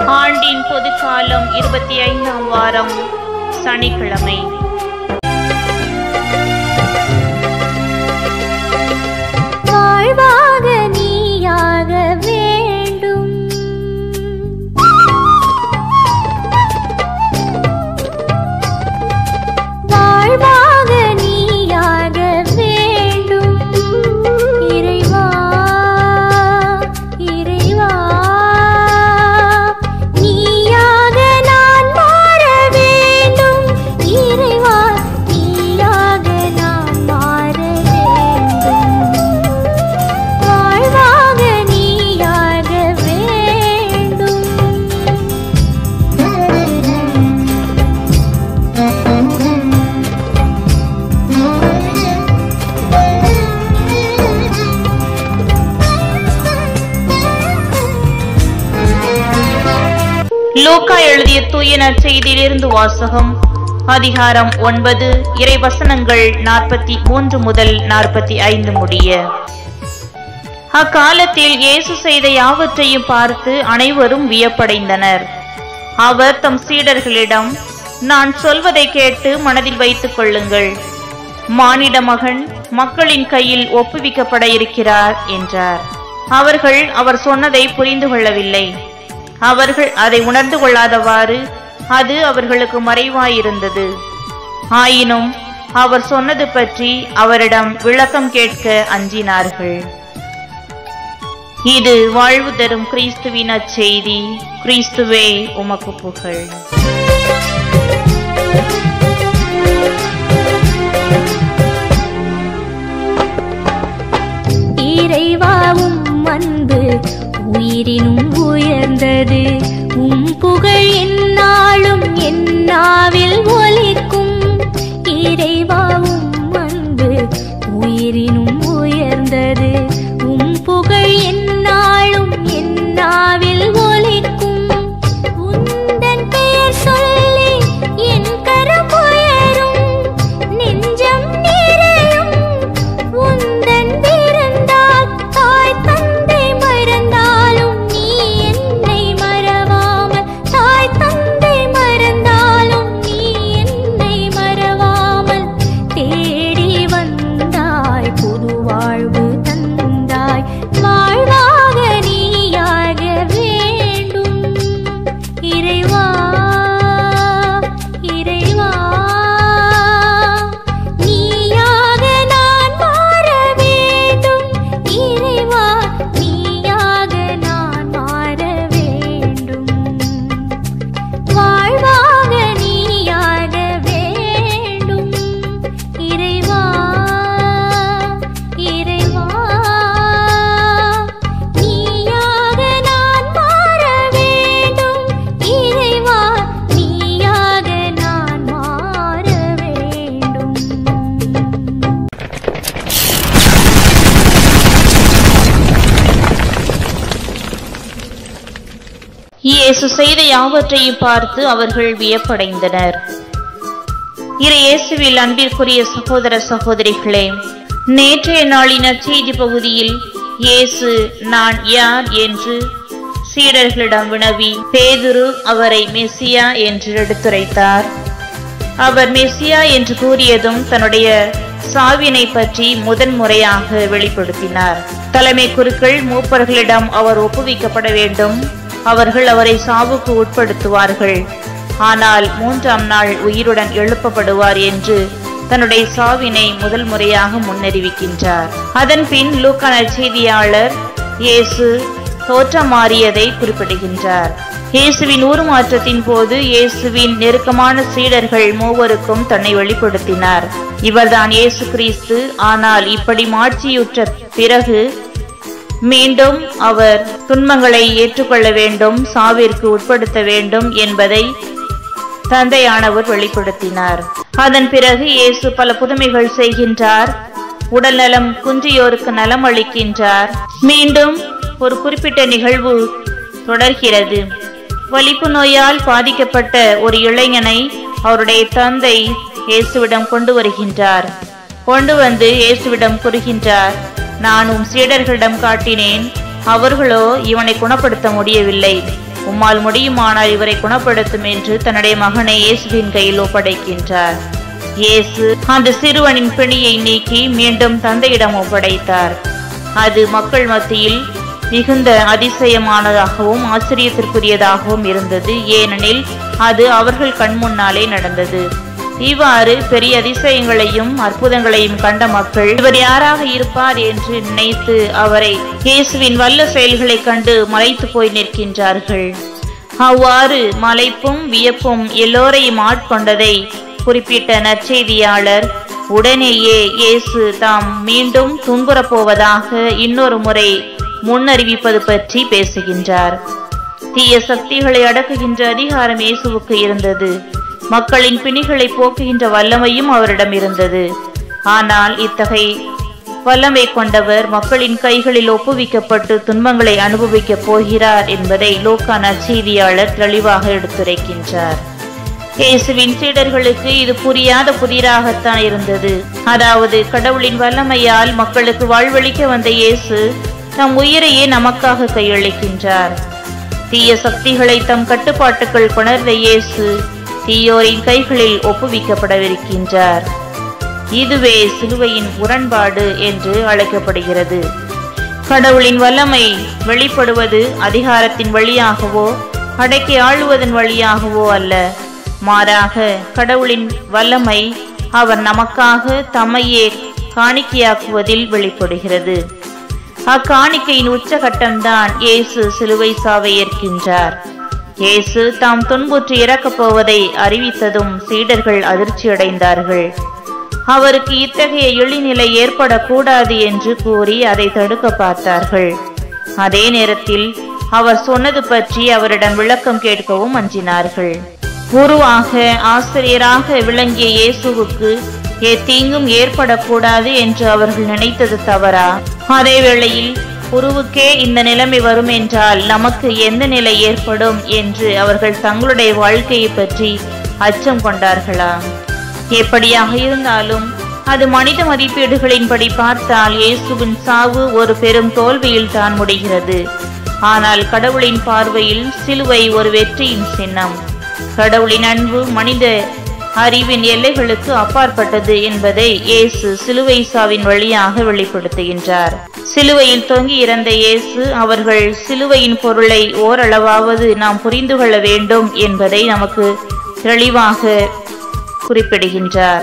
ஆண்டின் பொதுக்காலம் இருபத்தி ஐந்தாம் வாரம் சனிக்கிழமை வாழ்வாக நீயாக வேண்டும் வாழ்வாக நீயாக வேண்டும் இறைவா இறைவா நீயாக நான் மாற வேண்டும் இறைவா நீயாக நான் மாற வேண்டும் வாழ்வாக நீயாக வேண்டும் லூக்கா எழுதிய தூய நற்செய்தியிலிருந்து வாசகம் அதிகாரம் ஒன்பது இறைவசனங்கள் நாற்பத்தி மூன்று முதல் நாற்பத்தி ஐந்து முடிய அக்காலத்தில் இயேசு செய்த யாவற்றையும் பார்த்து அனைவரும் வியப்படைந்தனர் அவர் தம் சீடர்களிடம் நான் சொல்வதை கேட்டு மனதில் வைத்துக் கொள்ளுங்கள் மானிட மகன் மக்களின் கையில் ஒப்புவிக்கப்பட இருக்கிறார் என்றார் அவர்கள் அவர் சொன்னதை புரிந்து கொள்ளவில்லை அவர்கள் அதை உணர்ந்து கொள்ளாதவாறு அது அவர்களுக்கு மறைவாயிருந்தது ஆயினும் அவர் சொன்னது பற்றி அவரிடம் விளக்கம் கேட்க அஞ்சினார்கள் இது வாழ்வு தரும் கிறிஸ்துவின் அச்செய்தி கிறிஸ்துவே உமக்கு புகழ் இறைவாவும் அன்பு உயிரினும் உயர்ந்தது உம் புகழ் எந்நாளும் எந்நாவில் ஒலிக்கும் இறைவாவும் அன்பு உயிரினும் உயர்ந்தது உம் புகழ் எந்நாளும் எந்நாவில் ஒலிக்கும் உந்தன் பெயர் சொல்லி என் கரம் உயரும் நெஞ்சம் நிறையும் உந்தன் பிறந்தால் தாய் தந்தை மறந்தாலும் நீ என்னை மறவாமல் தாய் தந்தை மறந்தாலும் நீ என்னை மறவாமல் தேடி வந்தாய் புது வாழ்வு தந்தாய் வாழ்வாக நீயாக வேண்டும் இறைவா இறைவா நீயாக நான் மாற வேண்டும் இறைவா நீயாக நான் மாற வேண்டும் வாழ்வாக நீயாக வேண்டும் இறைவா இறைவா நீயாக நான் மாற வேண்டும் இறைவா நீயாக நான் மாற வேண்டும் இயேசு செய்த யாவற்றையும் பார்த்து அவர்கள் வியப்படைந்தனர் இரு இயேசுவில் அன்பிற்குரிய சகோதர சகோதரிகளே நேற்றைய நாளின் நற்செய்தி பகுதியில் இயேசு நான் யார் என்று சீடர்களிடம் வினவி பேதுரு அவரை மெசியா என்று எடுத்துரைத்தார் அவர் மெசியா என்று கூறியதும் தன்னுடைய சாவினை பற்றி முதன்முறையாக வெளிப்படுத்தினார் தலைமை குருக்கள் மூப்பர்களிடம் அவர் ஒப்புவிக்கப்பட வேண்டும் அவர்கள் அவரை சாவுக்கு உட்படுத்துவார்கள் ஆனால் மூன்றாம் நாள் உயிருடன் எழுப்பப்படுவார் என்று தன்னுடைய சாவினை முதல் முறையாக முன்னறிவிக்கின்றார் அதன் பின் லூக்கா நற்செய்தியாளர் இயேசு தோற்றம் மாறியதை குறிப்பிடுகின்றார் இயேசுவின் உருமாற்றத்தின் போது இயேசுவின் நெருக்கமான சீடர்கள் மூவருக்கும் தன்னை வெளிப்படுத்தினார் இவர்தான் இயேசு கிறிஸ்து ஆனால் இப்படி மாட்சியுற்ற பிறகு மீண்டும் அவர் துன்பங்களை ஏற்றுக்கொள்ள வேண்டும் சாவிற்கு உட்படுத்த வேண்டும் என்பதை தந்தையானவர் வெளிப்படுத்தினார் அதன் பிறகு இயேசு பல புதுமைகள் செய்கின்றார் உடல் நலம் குன்றியோருக்கு நலம் அளிக்கின்றார் மீண்டும் ஒரு குறிப்பிட்ட நிகழ்வு தொடர்கிறது வலிப்பு நோயால் பாதிக்கப்பட்ட ஒரு இளைஞனை அவருடைய தந்தை இயேசுவிடம் கொண்டு வருகின்றார் கொண்டு வந்து இயேசுவிடம் கூறுகின்றார் நான் உம் சீடர்களிடம் காட்டினேன் அவர்களோ இவனை குணப்படுத்த முடியவில்லை உம்மால் முடியுமானால் இவரை குணப்படுத்தும் என்று தன்னுடைய மகனை இயேசுவின் கையில் ஒப்படைக்கின்றார் இயேசு அந்த சிறுவனின் பிணியை நீக்கி மீண்டும் தந்தையிடம் ஒப்படைத்தார் அது மக்கள் மத்தியில் மிகுந்த அதிசயமானதாகவும் ஆச்சரியத்திற்குரியதாகவும் இருந்தது ஏனெனில் அது அவர்கள் கண் முன்னாலே நடந்தது இவ்வாறு பெரிய அதிசயங்களையும் அற்புதங்களையும் கண்ட மக்கள் இவர் யாராக இருப்பார் என்று நினைத்து அவரை இயேசுவின் வல்ல செயல்களைக் கண்டு மலைத்து போய் நிற்கின்றார்கள் அவ்வாறு மலைப்பும் வியப்பும் எல்லோரையும் ஆட்கொண்டதை குறிப்பிட்ட நற்செய்தியாளர் உடனேயே இயேசு தாம் மீண்டும் துன்புறப் போவதாக இன்னொரு முறை முன்னறிவிப்பது பற்றி பேசுகின்றார் தீய சக்திகளை அடக்குகின்ற அதிகாரம் இயேசுவுக்கு இருந்தது மக்களின் பிணிகளை போக்குகின்ற வல்லமையும் அவரிடம் இருந்தது ஆனால் இத்தகை வல்லமை கொண்டவர் மக்களின் கைகளில் ஒப்புவிக்கப்பட்டு துன்பங்களை அனுபவிக்கப் போகிறார் என்பதை லோக்கா நற்செய்தியாளர் தெளிவாக எடுத்துரைக்கின்றார் இயேசுவின் சீடர்களுக்கு இது புரியாத புதிராகத்தான் இருந்தது அதாவது கடவுளின் வல்லமையால் மக்களுக்கு வாழ்வளிக்க வந்த இயேசு தம் உயிரையே நமக்காக கையளிக்கின்றார் தீய சக்திகளை தம் கட்டுப்பாட்டுக்குள் கொணர்ந்த இயேசு தீயோரின் கைகளில் ஒப்புவிக்கப்படவிருக்கின்றார் இதுவே சிலுவையின் முரண்பாடு என்று அழைக்கப்படுகிறது கடவுளின் வல்லமை வெளிப்படுவது அதிகாரத்தின் வழியாகவோ அடக்கி ஆளுவதன் வழியாகவோ அல்ல மாறாக கடவுளின் வல்லமை அவர் நமக்காக தம்மையே காணிக்கையாக்குவதில் வெளிப்படுகிறது அக்காணிக்கையின் உச்சகட்டம்தான் இயேசு சிலுவை சாவை ஏற்கின்றார் இயேசு தாம் துன்புற்று இறக்கப் போவதை அறிவித்ததும் சீடர்கள் அதிர்ச்சியடைந்தார்கள் அவருக்கு இத்தகைய இழிநிலை ஏற்படக்கூடாது என்று கூறி அதை தடுக்க பார்த்தார்கள் அதே நேரத்தில் அவர் சொன்னது பற்றி அவரிடம் விளக்கம் கேட்கவும் அஞ்சினார்கள் குருவாக ஆசிரியராக விளங்கிய இயேசுவுக்கு எத்தீங்கும் ஏற்படக்கூடாது என்று அவர்கள் நினைத்தது தவறா அதே வேளையில் குருவுக்கே இந்த நிலைமை வரும் என்றால் நமக்கு எந்த நிலை ஏற்படும் என்று அவர்கள் தங்களுடைய வாழ்க்கையை பற்றி அச்சம் கொண்டார்களா எப்படியாக இருந்தாலும் அது மனித மதிப்பீடுகளின்படி பார்த்தால் இயேசுவின் சாவு ஒரு பெரும் தோல்வியில் தான் முடிகிறது ஆனால் கடவுளின் பார்வையில் சிலுவை ஒரு வெற்றியின் சின்னம் கடவுளின் அன்பு மனித அறிவின் எல்லைகளுக்கு அப்பாற்பட்டது என்பதை இயேசு சிலுவை சாவின் வழியாக வெளிப்படுத்துகின்றார் சிலுவையில் தொங்கி இறந்த இயேசு அவர்கள் சிலுவையின் பொருளை ஓரளவாவது நாம் புரிந்து கொள்ள வேண்டும் என்பதை நமக்கு தெளிவாக குறிப்பிடுகின்றார்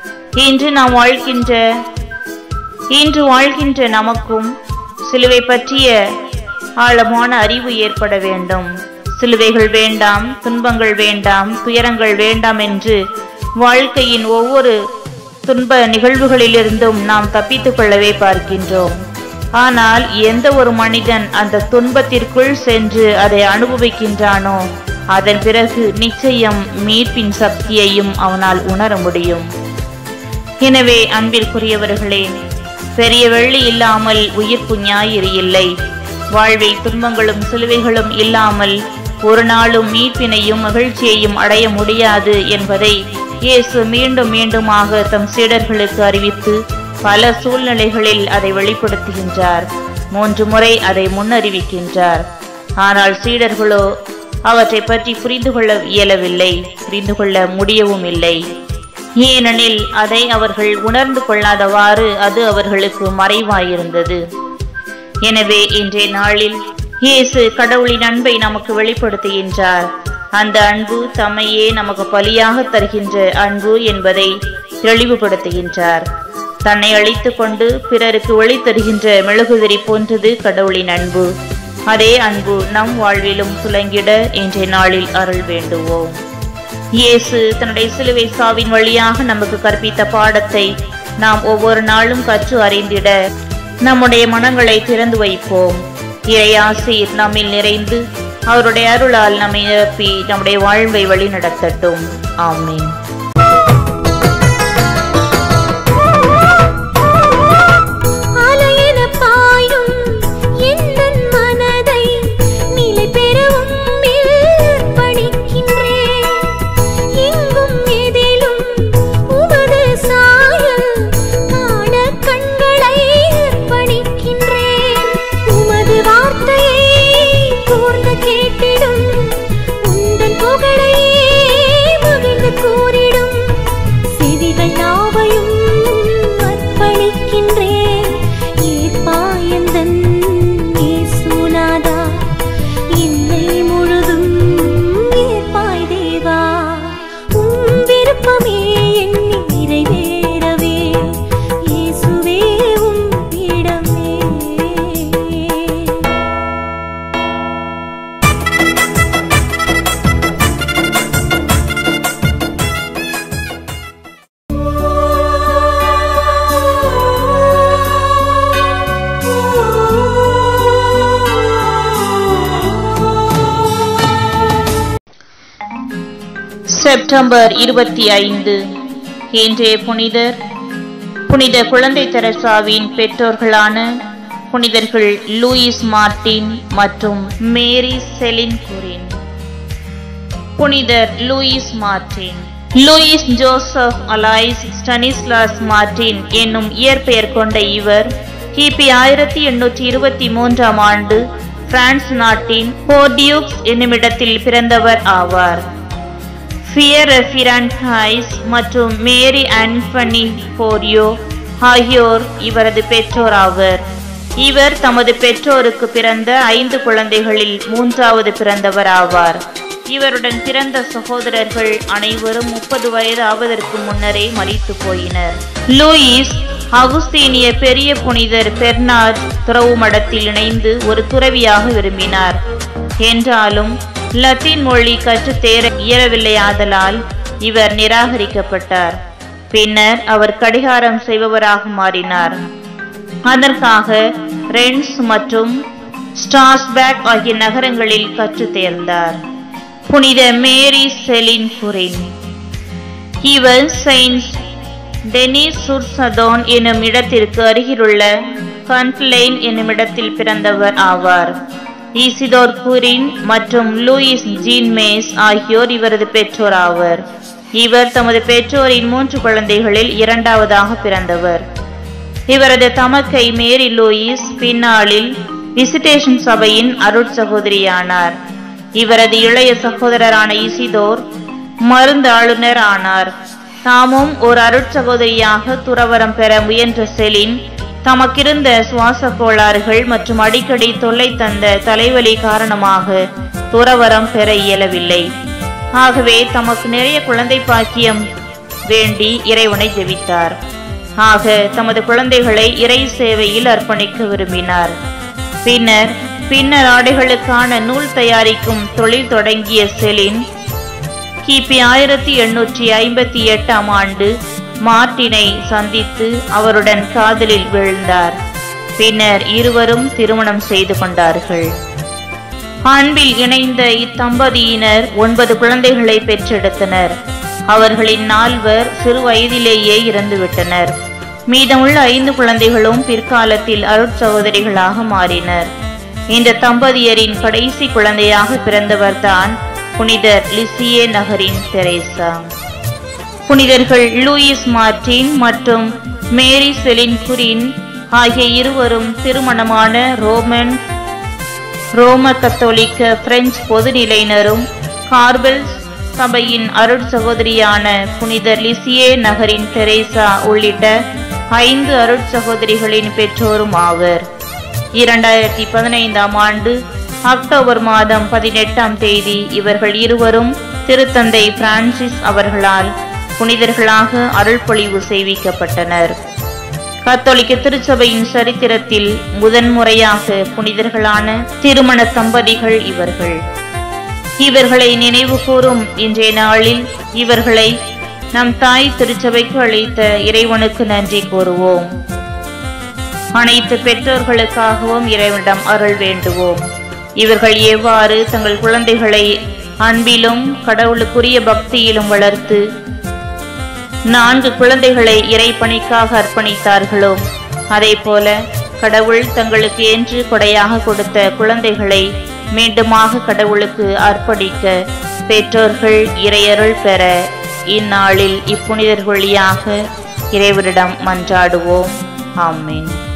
இன்று நாம் வாழ்கின்ற இன்று வாழ்கின்ற நமக்கும் சிலுவை பற்றிய ஆழமான அறிவு ஏற்பட வேண்டும் சிலுவைகள் வேண்டாம் துன்பங்கள் வேண்டாம் துயரங்கள் வேண்டாம் என்று வாழ்க்கையின் ஒவ்வொரு துன்ப நிகழ்வுகளிலிருந்தும் நாம் தப்பித்துக் கொள்ளவே பார்க்கின்றோம் ஆனால் எந்த ஒரு மனிதன் அந்த துன்பத்திற்குள் சென்று அதை அனுபவிக்கின்றானோ அதன் பிறகு நிச்சயம் மீட்பின் சக்தியையும் அவனால் உணர முடியும் எனவே அன்பிற்குரியவர்களே பெரிய வெள்ளி இல்லாமல் உயிர்ப்பு ஞாயிறு இல்லை வாழ்வில் துன்பங்களும் சிலுவைகளும் இல்லாமல் ஒரு நாளும் மீட்பினையும் மகிழ்ச்சியையும் அடைய முடியாது என்பதை இயேசு மீண்டும் மீண்டுமாக தம் சீடர்களுக்கு அறிவித்து பல சூழ்நிலைகளில் அதை வெளிப்படுத்துகின்றார் மூன்று முறை அதை முன்னறிவிக்கின்றார் ஆனால் சீடர்களோ அவற்றை பற்றி புரிந்து கொள்ள இயலவில்லை புரிந்து கொள்ள முடியவும் இல்லை ஏனெனில் அதை அவர்கள் உணர்ந்து கொள்ளாதவாறு அது அவர்களுக்கு மறைவாயிருந்தது எனவே இன்றைய நாளில் இயேசு கடவுளின் அன்பை நமக்கு வெளிப்படுத்துகின்றார் அந்த அன்பு தம்மையே நமக்கு பலியாக தருகின்ற அன்பு என்பதை தெளிவுபடுத்துகின்றார் தன்னை அழித்து கொண்டு பிறருக்கு ஒளி தருகின்ற மெழுகுதிரி போன்றது கடவுளின் அன்பு அதே அன்பு நம் வாழ்விலும் துலங்கிட இன்றைய நாளில் அருள் வேண்டுவோம் இயேசு தன்னுடைய சிலுவை சாவின் வழியாக நமக்கு கற்பித்த பாடத்தை நாம் ஒவ்வொரு நாளும் கற்று அறிந்திட நம்முடைய மனங்களை திறந்து வைப்போம் இறை ஆசீர் நம்மில் நிறைந்து அவருடைய அருளால் நம்மை நிரப்பி நம்முடைய வாழ்வை வழி நடத்தட்டும் ஆமீன் அலையென பாயும் எந்தன் மனதை நிலை பெறவும் பணிக்கின்றேன் எங்கும் எதிலும் உமது சாயல் காண கண்களை பணிக்கின்றேன் உமது வார்த்தையை கூர்ந்து கேட்டிடும் செப்டம்பர் இருபத்தி ஐந்து இன்றைய புனிதர் புனித குழந்தை தெரசாவின் பெற்றோர்களான புனிதர்கள் லூயிஸ் மார்டின் மற்றும் மேரி செலின் குரின் புனிதர் Louis Martin Louis Joseph Aloys Stanislas Martin என்னும் இயற்பெயர் கொண்ட இவர் கிபி ஆயிரத்தி எண்ணூற்றி இருபத்தி மூன்றாம் ஆண்டு பிரான்ஸ் நாட்டின் போர்டியூக்ஸ் என்னுமிடத்தில் பிறந்தவர் ஆவார் ஃபியர் ஃபிரான்ஹைஸ் மற்றும் மேரி ஆன்ஃபனி போரியோ ஆகியோர் இவரது பெற்றோர் ஆவர் இவர் தமது பெற்றோருக்கு பிறந்த ஐந்து குழந்தைகளில் மூன்றாவது பிறந்தவர் ஆவார் இவருடன் பிறந்த சகோதரர்கள் அனைவரும் முப்பது வயது ஆவதற்கு முன்னரே மறித்து போயினர் லூயிஸ் அகுஸ்தீனிய பெரிய புனிதர் பெர்னார்ட் துறவு மடத்தில் இணைந்து ஒரு துறவியாக விரும்பினார் என்றாலும் லத்தீன் மொழி கற்றுத்தேர இயலவில்லை ஆதலால் இவர் நிராகரிக்கப்பட்டார் பின்னர் அவர் கடிகாரம் செய்பவராக மாறினார் அதற்காக ரென்ஸ் மற்றும் ஸ்டாஸ்பேக் ஆகிய நகரங்களில் கற்றுத் தேர்ந்தார் புனித மேரி செலின் குரின் இவர் செயின்ட் டெனிஸ் சுர்சதோன் எனும் இடத்திற்கு அருகிலுள்ள கன்ட்லைன் என்னும் இடத்தில் பிறந்தவர் ஆவார் ஈசிதோர் குரின் மற்றும் லூயிஸ் ஜீன் மேஸ் ஆகியோர் இவரது பெற்றோர் ஆவர் இவர் தமது பெற்றோரின் மூன்று குழந்தைகளில் இரண்டாவதாக பிறந்தவர் இவரது தமக்கை மேரி லூயிஸ் பின்னாளில் விசிட்டேஷன் சபையின் அருட்சகோதரியானார் இவரது இளைய சகோதரரான இசிதோர் மருந்து ஆளுநர் ஆனார் தாமும் ஒரு அருட்சகோதரியாக துறவரம் பெற முயன்ற செலின் தமக்கிருந்த சுவாச கோளாறுகள் மற்றும் அடிக்கடி தொல்லை தந்த தலைவலி காரணமாக துறவரம் பெற இயலவில்லை ஆகவே தமக்கு நிறைய குழந்தை பாக்கியம் வேண்டி இறைவனை ஜெபித்தார் ஆக தமது குழந்தைகளை இறை சேவையில் அர்ப்பணிக்க விரும்பினார் பின்னர் பின்னர் ஆடைகளுக்கான நூல் தயாரிக்கும் தொழில் தொடங்கிய செலின் கிபி ஆயிரத்தி எண்ணூற்றி ஐம்பத்தி எட்டாம் ஆண்டு மார்ட்டினை சந்தித்து அவருடன் காதலில் விழுந்தார் பின்னர் இருவரும் திருமணம் செய்து கொண்டார்கள் அன்பில் இணைந்த இத்தம்பதியினர் ஒன்பது குழந்தைகளை பெற்றெடுத்தனர் அவர்களின் நால்வர் சிறு வயதிலேயே இறந்துவிட்டனர் மீதமுள்ள ஐந்து குழந்தைகளும் பிற்காலத்தில் அருட்சகோதரிகளாக மாறினர் இந்த தம்பதியரின் கடைசி குழந்தையாக பிறந்தவர்தான் புனிதர் லிசியே நகரின் தெரேசா புனிதர்கள் லூயிஸ் மார்டின் மற்றும் மேரி செலின் குரின் ஆகிய இருவரும் திருமணமான ரோமன் ரோம கத்தோலிக்க பிரெஞ்சு பொதுநிலையினரும் கார்பெல் சபையின் அருட் சகோதரியான புனிதர் லிசியே நகரின் தெரேசா உள்ளிட்ட ஐந்து அருட் சகோதரிகளின் பெற்றோரும் ஆவர் இரண்டாயிரத்தி பதினைந்தாம் ஆண்டு அக்டோபர் மாதம் பதினெட்டாம் தேதி இவர்கள் இருவரும் திருத்தந்தை பிரான்சிஸ் அவர்களால் புனிதர்களாக அருள்பொழிவு செய்விக்கப்பட்டனர் கத்தோலிக்க திருச்சபையின் சரித்திரத்தில் முதன்முறையாக புனிதர்களான திருமண தம்பதிகள் இவர்கள் இவர்களை நினைவு கூறும் இன்றைய நாளில் இவர்களை நம் தாய் திருச்சபைக்கு அழைத்த இறைவனுக்கு நன்றி கூறுவோம் அனைத்து பெற்றோர்களுக்காகவும் இறைவனிடம் அருள் வேண்டுவோம் இவர்கள் எவ்வாறு தங்கள் குழந்தைகளை அன்பிலும் கடவுளுக்குரிய பக்தியிலும் வளர்த்து நான்கு குழந்தைகளை இறைப்பணிக்காக அர்ப்பணித்தார்களோ அதே போல கடவுள் தங்களுக்கு என்று கொடையாக கொடுத்த குழந்தைகளை மீண்டுமாக கடவுளுக்கு அர்ப்பணிக்க பெற்றோர்கள் இறையருள் பெற இந்நாளில் இப்புனிதர் வழியாக இறைவரிடம் மன்றாடுவோம் ஆமென்